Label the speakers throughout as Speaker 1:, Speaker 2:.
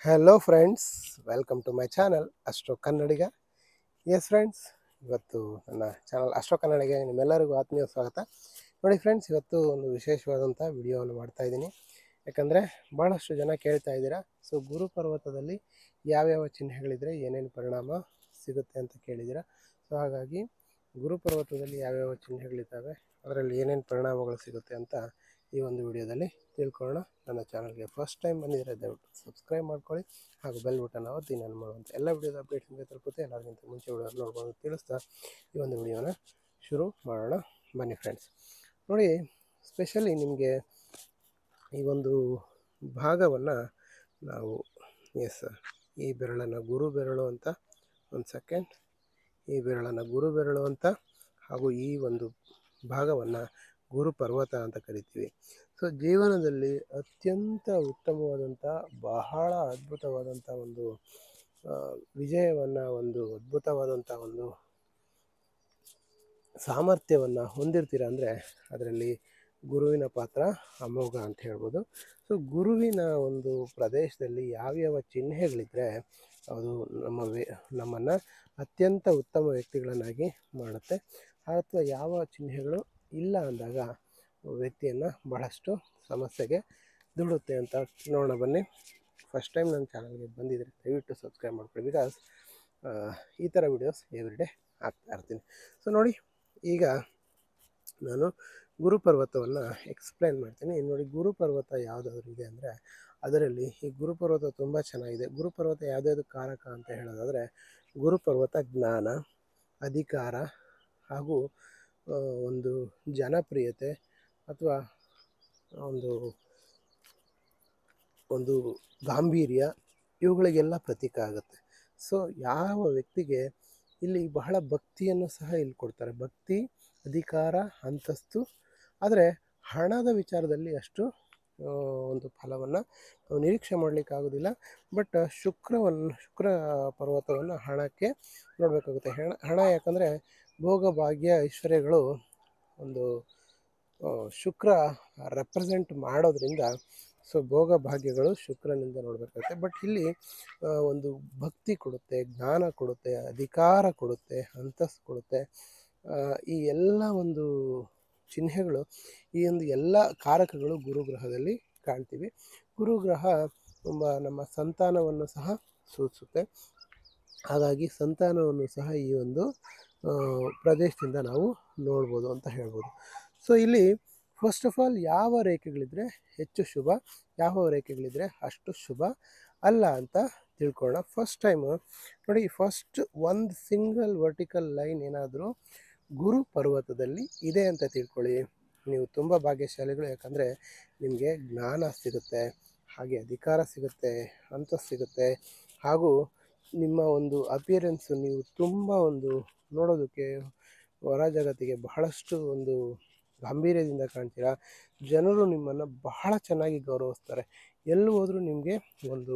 Speaker 1: hello friends welcome to my channel ಅಷ್ಟೋ ಕನ್ನಡಿಗ ಎಸ್ ಫ್ರೆಂಡ್ಸ್ ಇವತ್ತು ನನ್ನ ಚಾನಲ್ ಅಷ್ಟೋ ಕನ್ನಡಿಗ ನಿಮ್ಮೆಲ್ಲರಿಗೂ ಆತ್ಮೀಯ ಸ್ವಾಗತ ನೋಡಿ ಫ್ರೆಂಡ್ಸ್ ಇವತ್ತು ಒಂದು ವಿಶೇಷವಾದಂಥ ವಿಡಿಯೋವನ್ನು ಮಾಡ್ತಾ ಇದ್ದೀನಿ ಯಾಕಂದರೆ ಭಾಳಷ್ಟು ಜನ ಕೇಳ್ತಾ ಇದ್ದೀರಾ ಸೊ ಗುರು ಪರ್ವತದಲ್ಲಿ ಯಾವ್ಯಾವ ಚಿಹ್ನೆಗಳಿದ್ರೆ ಏನೇನು ಪರಿಣಾಮ ಸಿಗುತ್ತೆ ಅಂತ ಕೇಳಿದ್ದೀರಾ ಸೊ ಹಾಗಾಗಿ ಗುರು ಪರ್ವತದಲ್ಲಿ ಯಾವ್ಯಾವ ಚಿಹ್ನೆಗಳಿದ್ದಾವೆ ಅದರಲ್ಲಿ ಏನೇನು ಪರಿಣಾಮಗಳು ಸಿಗುತ್ತೆ ಅಂತ ಈ ಒಂದು ವಿಡಿಯೋದಲ್ಲಿ ತಿಳ್ಕೊಳ್ಳೋಣ ನನ್ನ ಚಾನಲ್ಗೆ ಫಸ್ಟ್ ಟೈಮ್ ಬಂದಿದ್ದರೆ ದಯವಿಟ್ಟು ಸಬ್ಸ್ಕ್ರೈಬ್ ಮಾಡ್ಕೊಳ್ಳಿ ಹಾಗೂ ಬೆಲ್ ಬಟನ್ ಒತ್ತಿ ನಾನು ಮಾಡುವಂಥ ಎಲ್ಲ ವಿಡಿಯೋದ ಅಪ್ಡೇಟ್ಸ್ ನಿಮಗೆ ತಲುಪುತ್ತೆ ಎಲ್ಲರಿಗಿಂತ ಮುಂಚೆ ವಿಡಿಯೋ ನೋಡ್ಬೋದು ತಿಳಿಸ್ತಾ ಈ ಒಂದು ವಿಡಿಯೋನ ಶುರು ಮಾಡೋಣ ಬನ್ನಿ ಫ್ರೆಂಡ್ಸ್ ನೋಡಿ ಸ್ಪೆಷಲಿ ನಿಮಗೆ ಈ ಒಂದು ಭಾಗವನ್ನು ನಾವು ಎಸ್ ಈ ಬೆರಳನ್ನು ಗುರು ಬೆರಳು ಅಂತ ಒಂದು ಸೆಕೆಂಡ್ ಈ ಬೆರಳನ್ನು ಗುರು ಬೆರಳು ಅಂತ ಹಾಗೂ ಈ ಒಂದು ಭಾಗವನ್ನು ಗುರು ಪರ್ವತ ಅಂತ ಕರಿತೀವಿ ಸೊ ಜೀವನದಲ್ಲಿ ಅತ್ಯಂತ ಉತ್ತಮವಾದಂಥ ಬಹಳ ಅದ್ಭುತವಾದಂಥ ಒಂದು ವಿಜಯವನ್ನು ಒಂದು ಅದ್ಭುತವಾದಂಥ ಒಂದು ಸಾಮರ್ಥ್ಯವನ್ನು ಹೊಂದಿರ್ತೀರ ಅಂದರೆ ಅದರಲ್ಲಿ ಗುರುವಿನ ಪಾತ್ರ ಅಮೋಘ ಅಂತ ಹೇಳ್ಬೋದು ಸೊ ಗುರುವಿನ ಒಂದು ಪ್ರದೇಶದಲ್ಲಿ ಯಾವ್ಯಾವ ಚಿಹ್ನೆಗಳಿದ್ದರೆ ಅದು ನಮ್ಮ ವೇ ನಮ್ಮನ್ನು ಅತ್ಯಂತ ಉತ್ತಮ ವ್ಯಕ್ತಿಗಳನ್ನಾಗಿ ಮಾಡುತ್ತೆ ಅಥವಾ ಯಾವ ಚಿಹ್ನೆಗಳು ಇಲ್ಲ ಅಂದಾಗ ವ್ಯಕ್ತಿಯನ್ನು ಬಹಳಷ್ಟು ಸಮಸ್ಯೆಗೆ ದುಡುತ್ತೆ ಅಂತ ನೋಡೋಣ ಬನ್ನಿ ಫಸ್ಟ್ ಟೈಮ್ ನನ್ನ ಚಾನಲ್ಗೆ ಬಂದಿದ್ದರೆ ದಯವಿಟ್ಟು ಸಬ್ಸ್ಕ್ರೈಬ್ ಮಾಡ್ಕೊಳ್ಳಿ ಬಿಕಾಸ್ ಈ ಥರ ವಿಡಿಯೋಸ್ ಎವ್ರಿ ಡೇ ಹಾಕ್ತಾ ಇರ್ತೀನಿ ಸೊ ನೋಡಿ ಈಗ ನಾನು ಗುರು ಪರ್ವತವನ್ನು ಎಕ್ಸ್ಪ್ಲೈನ್ ಮಾಡ್ತೀನಿ ನೋಡಿ ಗುರು ಪರ್ವತ ಯಾವುದಾದ್ರು ಇದೆ ಅಂದರೆ ಅದರಲ್ಲಿ ಈ ಗುರು ಪರ್ವತ ತುಂಬ ಚೆನ್ನಾಗಿದೆ ಗುರು ಪರ್ವತ ಯಾವುದ್ಯಾವುದು ಕಾರಕ ಅಂತ ಹೇಳೋದಾದರೆ ಗುರು ಪರ್ವತ ಜ್ಞಾನ ಅಧಿಕಾರ ಹಾಗೂ ಒಂದು ಜನಪ್ರಿಯತೆ ಅಥವಾ ಒಂದು ಒಂದು ಗಾಂಭೀರ್ಯ ಇವುಗಳಿಗೆಲ್ಲ ಪ್ರತೀಕ ಆಗುತ್ತೆ ಸೊ ಯಾವ ವ್ಯಕ್ತಿಗೆ ಇಲ್ಲಿ ಬಹಳ ಭಕ್ತಿಯನ್ನು ಸಹ ಇಲ್ಲಿ ಕೊಡ್ತಾರೆ ಭಕ್ತಿ ಅಧಿಕಾರ ಅಂತಸ್ತು ಆದರೆ ಹಣದ ವಿಚಾರದಲ್ಲಿ ಅಷ್ಟು ಒಂದು ಫಲವನ್ನು ನಾವು ನಿರೀಕ್ಷೆ ಮಾಡಲಿಕ್ಕಾಗೋದಿಲ್ಲ ಬಟ್ ಶುಕ್ರವನ್ನು ಶುಕ್ರ ಪರ್ವತವನ್ನು ಹಣಕ್ಕೆ ನೋಡಬೇಕಾಗುತ್ತೆ ಹಣ ಹಣ ಯಾಕಂದರೆ ಭೋಗ ಭಾಗ್ಯ ಐಶ್ವರ್ಯಗಳು ಒಂದು ಶುಕ್ರ ರೆಪ್ರೆಸೆಂಟ್ ಮಾಡೋದ್ರಿಂದ ಸೊ ಭೋಗ ಭಾಗ್ಯಗಳು ಶುಕ್ರನಿಂದ ನೋಡಬೇಕಾಗುತ್ತೆ ಬಟ್ ಇಲ್ಲಿ ಒಂದು ಭಕ್ತಿ ಕೊಡುತ್ತೆ ಜ್ಞಾನ ಕೊಡುತ್ತೆ ಅಧಿಕಾರ ಕೊಡುತ್ತೆ ಅಂತಸ್ತು ಕೊಡುತ್ತೆ ಈ ಎಲ್ಲ ಒಂದು ಚಿಹ್ನೆಗಳು ಈ ಒಂದು ಎಲ್ಲ ಕಾರಕಗಳು ಗುರುಗ್ರಹದಲ್ಲಿ ಕಾಣ್ತೀವಿ ಗುರುಗ್ರಹ ತುಂಬ ನಮ್ಮ ಸಂತಾನವನ್ನು ಸಹ ಸೂಚಿಸುತ್ತೆ ಹಾಗಾಗಿ ಸಂತಾನವನ್ನು ಸಹ ಈ ಒಂದು ಪ್ರದೇಶದಿಂದ ನಾವು ನೋಡ್ಬೋದು ಅಂತ ಹೇಳ್ಬೋದು ಸೊ ಇಲ್ಲಿ ಫಸ್ಟ್ ಆಫ್ ಆಲ್ ಯಾವ ರೇಖೆಗಳಿದ್ರೆ ಹೆಚ್ಚು ಶುಭ ಯಾವ ರೇಖೆಗಳಿದ್ರೆ ಅಷ್ಟು ಶುಭ ಅಲ್ಲ ಅಂತ ತಿಳ್ಕೊಳ್ಳೋಣ ಫಸ್ಟ್ ಟೈಮು ನೋಡಿ ಫಸ್ಟ್ ಒಂದು ಸಿಂಗಲ್ ವರ್ಟಿಕಲ್ ಲೈನ್ ಏನಾದರೂ ಗುರು ಪರ್ವತದಲ್ಲಿ ಇದೆ ಅಂತ ತಿಳ್ಕೊಳ್ಳಿ ನೀವು ತುಂಬ ಭಾಗ್ಯಶಾಲಿಗಳು ಯಾಕಂದರೆ ನಿಮಗೆ ಜ್ಞಾನ ಸಿಗುತ್ತೆ ಹಾಗೆ ಅಧಿಕಾರ ಸಿಗುತ್ತೆ ಅಂತಸ್ತು ಸಿಗುತ್ತೆ ಹಾಗೂ ನಿಮ್ಮ ಒಂದು ಅಪಿಯರೆನ್ಸು ನೀವು ತುಂಬ ಒಂದು ನೋಡೋದಕ್ಕೆ ಹೊರ ಜಗತ್ತಿಗೆ ಬಹಳಷ್ಟು ಒಂದು ಗಾಂಭೀರ್ಯದಿಂದ ಕಾಣ್ತೀರಾ ಜನರು ನಿಮ್ಮನ್ನು ಬಹಳ ಚೆನ್ನಾಗಿ ಗೌರವಿಸ್ತಾರೆ ಎಲ್ಲಿ ಹೋದರೂ ನಿಮಗೆ ಒಂದು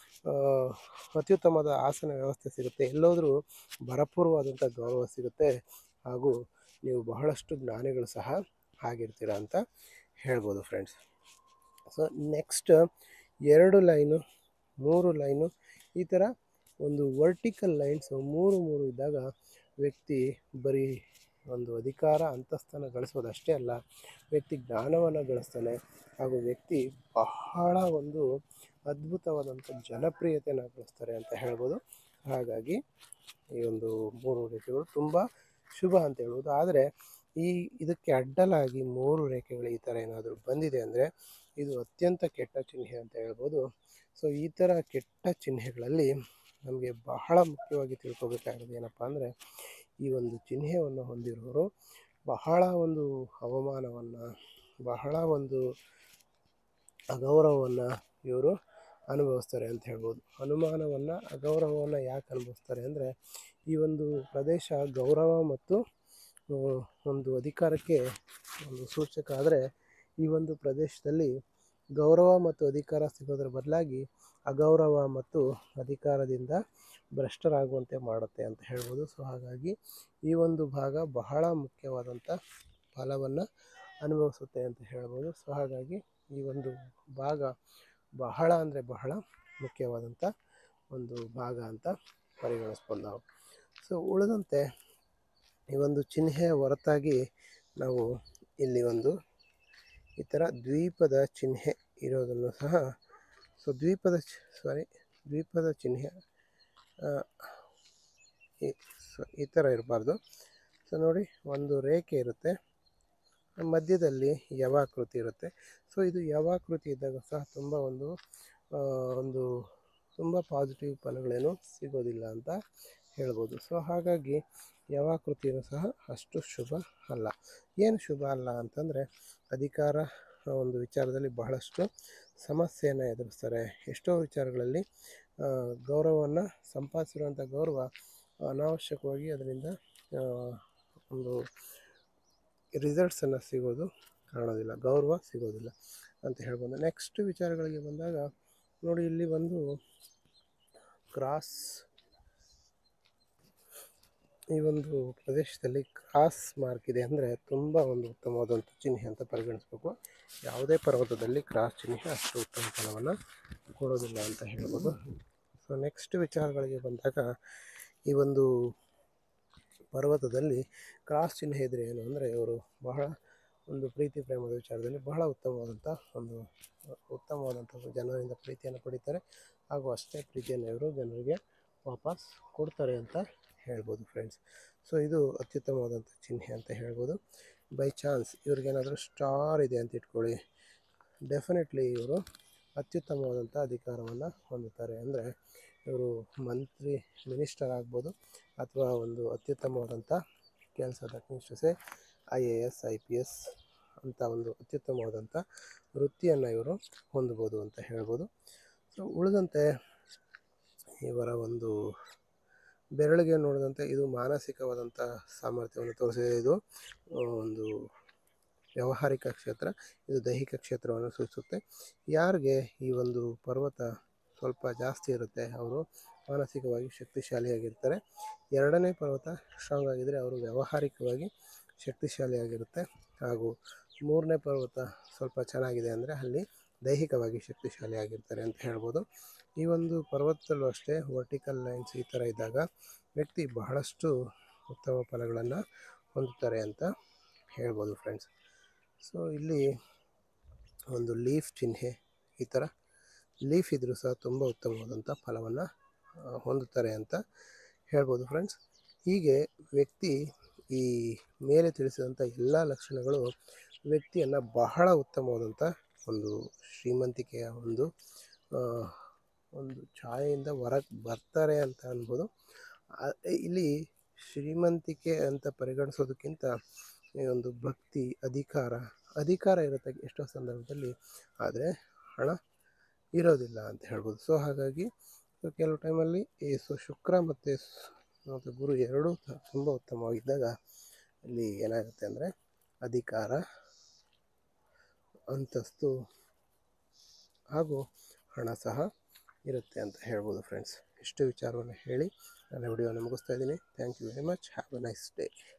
Speaker 1: ಅತ್ಯುತ್ತಮವಾದ ಆಸನ ವ್ಯವಸ್ಥೆ ಸಿಗುತ್ತೆ ಎಲ್ಲೋದ್ರೂ ಭರಪೂರ್ವವಾದಂಥ ಗೌರವ ಸಿಗುತ್ತೆ ಹಾಗೂ ನೀವು ಬಹಳಷ್ಟು ಜ್ಞಾನಿಗಳು ಸಹ ಆಗಿರ್ತೀರ ಅಂತ ಹೇಳ್ಬೋದು ಫ್ರೆಂಡ್ಸ್ ಸೊ ನೆಕ್ಸ್ಟ್ ಎರಡು ಲೈನು ಮೂರು ಲೈನು ಈ ಥರ ಒಂದು ವರ್ಟಿಕಲ್ ಲೈನ್ಸು ಮೂರು ಮೂರು ಇದ್ದಾಗ ವ್ಯಕ್ತಿ ಬರೀ ಒಂದು ಅಧಿಕಾರ ಅಂತಸ್ತನ್ನು ಗಳಿಸೋದಷ್ಟೇ ಅಲ್ಲ ವ್ಯಕ್ತಿ ಜ್ಞಾನವನ್ನು ಗಳಿಸ್ತಾನೆ ಹಾಗೂ ವ್ಯಕ್ತಿ ಬಹಳ ಒಂದು ಅದ್ಭುತವಾದಂಥ ಜನಪ್ರಿಯತೆಯನ್ನು ಗಳಿಸ್ತಾರೆ ಅಂತ ಹೇಳ್ಬೋದು ಹಾಗಾಗಿ ಈ ಒಂದು ಮೂರು ರೇಖೆಗಳು ತುಂಬ ಶುಭ ಅಂತ ಹೇಳ್ಬೋದು ಆದರೆ ಈ ಇದಕ್ಕೆ ಅಡ್ಡಲಾಗಿ ಮೂರು ರೇಖೆಗಳು ಈ ಥರ ಏನಾದರೂ ಬಂದಿದೆ ಅಂದರೆ ಇದು ಅತ್ಯಂತ ಕೆಟ್ಟ ಚಿಹ್ನೆ ಅಂತ ಹೇಳ್ಬೋದು ಸೊ ಈ ಥರ ಕೆಟ್ಟ ಚಿಹ್ನೆಗಳಲ್ಲಿ ನಮಗೆ ಬಹಳ ಮುಖ್ಯವಾಗಿ ತಿಳ್ಕೊಬೇಕಾಗಿರೋದು ಏನಪ್ಪ ಅಂದರೆ ಈ ಒಂದು ಚಿಹ್ನೆಯನ್ನು ಹೊಂದಿರೋರು ಬಹಳ ಒಂದು ಅವಮಾನವನ್ನು ಬಹಳ ಒಂದು ಅಗೌರವವನ್ನು ಇವರು ಅನುಭವಿಸ್ತಾರೆ ಅಂತ ಹೇಳ್ಬೋದು ಅನುಮಾನವನ್ನು ಅಗೌರವವನ್ನು ಯಾಕೆ ಅನುಭವಿಸ್ತಾರೆ ಅಂದರೆ ಈ ಒಂದು ಪ್ರದೇಶ ಗೌರವ ಮತ್ತು ಒಂದು ಅಧಿಕಾರಕ್ಕೆ ಒಂದು ಸೂಚಕ ಆದರೆ ಈ ಒಂದು ಪ್ರದೇಶದಲ್ಲಿ ಗೌರವ ಮತ್ತು ಅಧಿಕಾರ ಸಿಗೋದ್ರ ಬದಲಾಗಿ ಅಗೌರವ ಮತ್ತು ಅಧಿಕಾರದಿಂದ ಭ್ರಷ್ಟರಾಗುವಂತೆ ಮಾಡುತ್ತೆ ಅಂತ ಹೇಳ್ಬೋದು ಸೊ ಹಾಗಾಗಿ ಈ ಒಂದು ಭಾಗ ಬಹಳ ಮುಖ್ಯವಾದಂಥ ಫಲವನ್ನು ಅನುಭವಿಸುತ್ತೆ ಅಂತ ಹೇಳ್ಬೋದು ಸೊ ಹಾಗಾಗಿ ಈ ಒಂದು ಭಾಗ ಬಹಳ ಅಂದರೆ ಬಹಳ ಮುಖ್ಯವಾದಂಥ ಒಂದು ಭಾಗ ಅಂತ ಪರಿಗಣಿಸ್ಬೋದು ನಾವು ಸೊ ಉಳಿದಂತೆ ಈ ಒಂದು ಚಿಹ್ನೆಯ ಹೊರತಾಗಿ ನಾವು ಇಲ್ಲಿ ಒಂದು ಈ ಥರ ದ್ವೀಪದ ಚಿಹ್ನೆ ಇರೋದನ್ನು ಸಹ ಸೊ ದ್ವೀಪದ ಸಾರಿ ದ್ವೀಪದ ಚಿಹ್ನೆ ಆ, ಈ ಸೊ ಈ ಥರ ಇರಬಾರ್ದು ಸೊ ನೋಡಿ ಒಂದು ರೇಖೆ ಇರುತ್ತೆ ಮಧ್ಯದಲ್ಲಿ ಯವಾಕೃತಿ ಇರುತ್ತೆ ಸೊ ಇದು ಯವಾಕೃತಿ ಇದ್ದಾಗ ಸಹ ತುಂಬ ಒಂದು ಆ, ಒಂದು ತುಂಬ ಪಾಸಿಟಿವ್ ಫಲಗಳೇನು ಸಿಗೋದಿಲ್ಲ ಅಂತ ಹೇಳ್ಬೋದು ಸೊ ಹಾಗಾಗಿ ಯವಾಕೃತಿಯೂ ಸಹ ಅಷ್ಟು ಶುಭ ಅಲ್ಲ ಏನು ಶುಭ ಅಲ್ಲ ಅಂತಂದರೆ ಅಧಿಕಾರ ಒಂದು ವಿಚಾರದಲ್ಲಿ ಬಹಳಷ್ಟು ಸಮಸ್ಯೆಯನ್ನು ಎದುರಿಸ್ತಾರೆ ಎಷ್ಟೋ ವಿಚಾರಗಳಲ್ಲಿ ಗೌರವವನ್ನು ಸಂಪಾದಿಸಿರುವಂಥ ಗೌರವ ಅನಾವಶ್ಯಕವಾಗಿ ಅದರಿಂದ ಆ, ಒಂದು ರಿಸಲ್ಟ್ಸನ್ನು ಸಿಗೋದು ಕಾಣೋದಿಲ್ಲ ಗೌರವ ಸಿಗೋದಿಲ್ಲ ಅಂತ ಹೇಳ್ಬೋದು ನೆಕ್ಸ್ಟ್ ವಿಚಾರಗಳಿಗೆ ಬಂದಾಗ ನೋಡಿ ಇಲ್ಲಿ ಒಂದು ಕ್ರಾಸ್ ಈ ಒಂದು ಪ್ರದೇಶದಲ್ಲಿ ಕ್ರಾಸ್ ಮಾರ್ಕ್ ಇದೆ ಅಂದರೆ ತುಂಬ ಒಂದು ಉತ್ತಮವಾದಂಥ ಚಿಹ್ನೆ ಅಂತ ಪರಿಗಣಿಸ್ಬೇಕು ಯಾವುದೇ ಪರ್ವತದಲ್ಲಿ ಕ್ರಾಸ್ ಚಿಹ್ನೆ ಅಷ್ಟು ಉತ್ತಮ ಫಲವನ್ನು ಕೊಡೋದಿಲ್ಲ ಅಂತ ಹೇಳ್ಬೋದು ಸೊ ನೆಕ್ಸ್ಟ್ ವಿಚಾರಗಳಿಗೆ ಬಂದಾಗ ಈ ಒಂದು ಪರ್ವತದಲ್ಲಿ ಕ್ರಾಸ್ ಚಿಹ್ನೆ ಇದ್ರೆ ಏನು ಅಂದರೆ ಇವರು ಬಹಳ ಒಂದು ಪ್ರೀತಿ ಪ್ರೇಮದ ವಿಚಾರದಲ್ಲಿ ಬಹಳ ಉತ್ತಮವಾದಂಥ ಒಂದು ಉತ್ತಮವಾದಂಥ ಜನರಿಂದ ಪ್ರೀತಿಯನ್ನು ಪಡಿತಾರೆ ಹಾಗೂ ಅಷ್ಟೇ ಪ್ರೀತಿಯನ್ನು ಇವರು ಜನರಿಗೆ ವಾಪಸ್ ಕೊಡ್ತಾರೆ ಅಂತ ಹೇಳ್ಬೋದು ಫ್ರೆಂಡ್ಸ್ ಸೊ ಇದು ಅತ್ಯುತ್ತಮವಾದಂಥ ಚಿಹ್ನೆ ಅಂತ ಹೇಳ್ಬೋದು ಬೈ ಚಾನ್ಸ್ ಇವ್ರಿಗೇನಾದರೂ ಸ್ಟಾರ್ ಇದೆ ಅಂತ ಇಟ್ಕೊಳ್ಳಿ ಡೆಫಿನೆಟ್ಲಿ ಇವರು ಅತ್ಯುತ್ತಮವಾದಂಥ ಅಧಿಕಾರವನ್ನು ಹೊಂದುತ್ತಾರೆ ಅಂದರೆ ಇವರು ಮಂತ್ರಿ ಮಿನಿಸ್ಟರ್ ಆಗ್ಬೋದು ಅಥವಾ ಒಂದು ಅತ್ಯುತ್ತಮವಾದಂಥ ಕೆಲಸ that means to say I A S I P S ಅಂತ ಒಂದು ಅತ್ಯುತ್ತಮವಾದಂಥ ವೃತ್ತಿಯನ್ನು ಇವರು ಹೊಂದ್ಬೋದು ಅಂತ ಹೇಳ್ಬೋದು ಸೊ ಉಳಿದಂತೆ ಇವರ ಒಂದು ಬೆರಳಿಗೆ ನೋಡಿದಂತೆ ಇದು ಮಾನಸಿಕವಾದಂಥ ಸಾಮರ್ಥ್ಯವನ್ನು ತೋರಿಸಿದೆ ಇದು ಆ, ಒಂದು ವ್ಯಾವಹಾರಿಕ ಕ್ಷೇತ್ರ ಇದು ದೈಹಿಕ ಕ್ಷೇತ್ರವನ್ನು ಸೂಚಿಸುತ್ತೆ ಯಾರಿಗೆ ಈ ಒಂದು ಪರ್ವತ ಸ್ವಲ್ಪ ಜಾಸ್ತಿ ಇರುತ್ತೆ ಅವರು ಮಾನಸಿಕವಾಗಿ ಶಕ್ತಿಶಾಲಿಯಾಗಿರ್ತಾರೆ ಎರಡನೇ ಪರ್ವತ ಸ್ಟ್ರಾಂಗ್ ಆಗಿದ್ದರೆ ಅವರು ವ್ಯಾವಹಾರಿಕವಾಗಿ ಶಕ್ತಿಶಾಲಿಯಾಗಿರುತ್ತೆ ಹಾಗೂ ಮೂರನೇ ಪರ್ವತ ಸ್ವಲ್ಪ ಚೆನ್ನಾಗಿದೆ ಅಂದರೆ ಅಲ್ಲಿ ದೈಹಿಕವಾಗಿ ಶಕ್ತಿಶಾಲಿಯಾಗಿರ್ತಾರೆ ಅಂತ ಹೇಳ್ಬೋದು ಈ ಒಂದು ಪರ್ವತದಲ್ಲೂ ಅಷ್ಟೇ ವರ್ಟಿಕಲ್ ಲೈನ್ಸ್ ಈ ಥರ ಇದ್ದಾಗ ವ್ಯಕ್ತಿ ಬಹಳಷ್ಟು ಉತ್ತಮ ಫಲಗಳನ್ನು ಹೊಂದುತ್ತಾರೆ ಅಂತ ಹೇಳ್ಬೋದು ಫ್ರೆಂಡ್ಸ್ ಸೊ ಇಲ್ಲಿ ಒಂದು ಲೀಫ್ ಚಿಹ್ನೆ ಈ ಥರ ಲೀಫ್ ಇದ್ರೂ ಸಹ ತುಂಬ ಉತ್ತಮವಾದಂಥ ಫಲವನ್ನು ಹೊಂದುತ್ತಾರೆ ಅಂತ ಹೇಳ್ಬೋದು ಫ್ರೆಂಡ್ಸ್ ಹೀಗೆ ವ್ಯಕ್ತಿ ಈ ಮೇಲೆ ತಿಳಿಸಿದಂಥ ಎಲ್ಲ ಲಕ್ಷಣಗಳು ವ್ಯಕ್ತಿಯನ್ನು ಬಹಳ ಉತ್ತಮವಾದಂಥ ಒಂದು ಶ್ರೀಮಂತಿಕೆಯ ಒಂದು ಆ, ಒಂದು ಛಾಯೆಯಿಂದ ಹೊರಗೆ ಬರ್ತಾರೆ ಅಂತ ಅನ್ಬೋದು ಆ- ಇಲ್ಲಿ ಶ್ರೀಮಂತಿಕೆ ಅಂತ ಪರಿಗಣಿಸೋದಕ್ಕಿಂತ ಈ ಒಂದು ಭಕ್ತಿ ಅಧಿಕಾರ ಅಧಿಕಾರ ಇರುತ್ತೆ ಎಷ್ಟೋ ಸಂದರ್ಭದಲ್ಲಿ ಆದರೆ ಹಣ ಇರೋದಿಲ್ಲ ಅಂತ ಹೇಳ್ಬೋದು ಸೊ ಹಾಗಾಗಿ ಸೊ ಕೆಲವು ಟೈಮಲ್ಲಿ ಈ ಸೊ ಶುಕ್ರ ಮತ್ತು ಸ್- ಮತ್ತು ಗುರು ಎರಡೂ ತ- ತುಂಬ ಉತ್ತಮವಾಗಿದ್ದಾಗ ಇಲ್ಲಿ ಏನಾಗುತ್ತೆ ಅಂದರೆ ಅಧಿಕಾರ ಅಂತಸ್ತು ಹಾಗೂ ಹಣ ಸಹ ಇರುತ್ತೆ ಅಂತ ಹೇಳ್ಬೋದು ಫ್ರೆಂಡ್ಸ್ ಇಷ್ಟು ವಿಚಾರವನ್ನು ಹೇಳಿ ನನ್ನ ವಿಡಿಯೋನ ಮುಗಿಸ್ತಾ ಇದ್ದೀನಿ thank you very much have a nice day